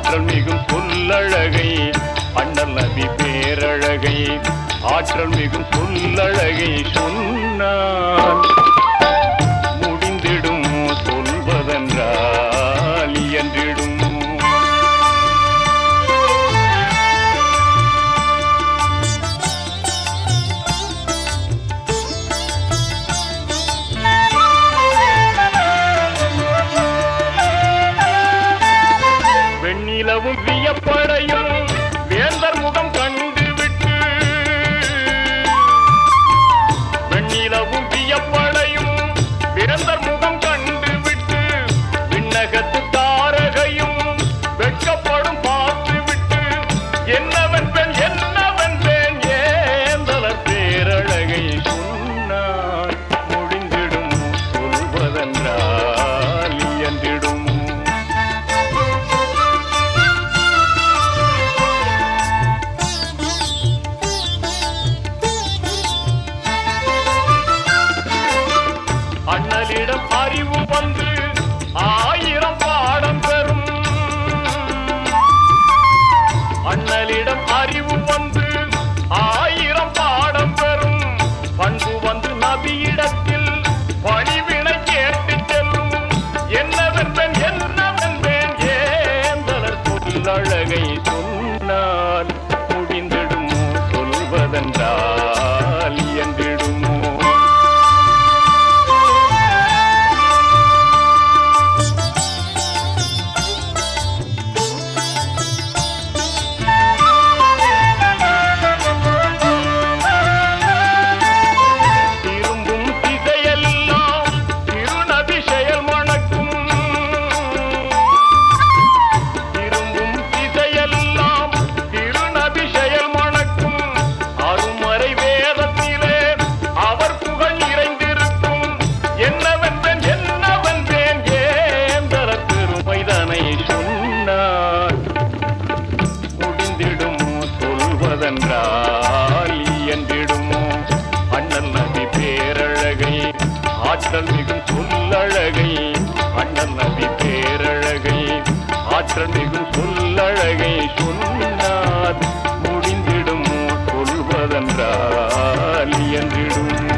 ஆற்றல் மிகும் சொல்லழகை அண்ணல் நபி பேரழகை ஆற்றல் மிகும் சொல்லழகை சொன்னான் முடிந்திடும் சொல்வதென்றால் இயன்றிடும் வெண்ணிலவும் வியப்படையும் வேந்தர் முகம் கண்டுவிட்டு வெண்ணிலவும் வியப்படையும் வேந்தர் முகம் கண்டுவிட்டு விண்ணகத்து தாரகையும் வெட்கப்படும் பார்த்துவிட்டு என்னவென்பேன் என்னவென்பேன் ஏந்தலர் பேரழகை சொன்னான் முடிந்திடும் சொல்வதென்றால் இயன்றிடும் அண்ணலிடம் அறிவு வந்து ஆயிரம் பாடம் பெறும் அண்ணலிடம் அறிவு வந்து ஆயிரம் பாடம் பெறும் பண்பு வந்து நபியிடத்தில் பணிவினை கேட்டு செல்லும் என்னவென்பேன் என்னவென்பேன் ஏந்தலர் சொல்லழகை சொன்னால் முடிந்திடுமோ சொல்வதென்றால் இயன்றிடுமோ திரும்பும் திசையெல்லாம் திருநபி செயல் மணக்கும் திரும்பும் திசையெல்லாம் திருநபி செயல் மணக்கும் அருமறை வேதத்திலே அவர் புகழ் நிறைந்திருக்கும் என்னவென்பேன் என்னவென்பேன் ஏந்தர பெருமைதனை சொன்னார் முடிந்திடுமோ சொல்வதென்றால் இயன்றிடுமோ அண்ணல் நபி பேரழகை ஆற்றல் மிகும் சொல்லழகை அண்ணல் நபி பேரழகை ஆற்றல் மிகும் சொல்லழகை சொன்னார் முடிந்திடுமோ சொல்வதென்றால் இயன்றிடுமோ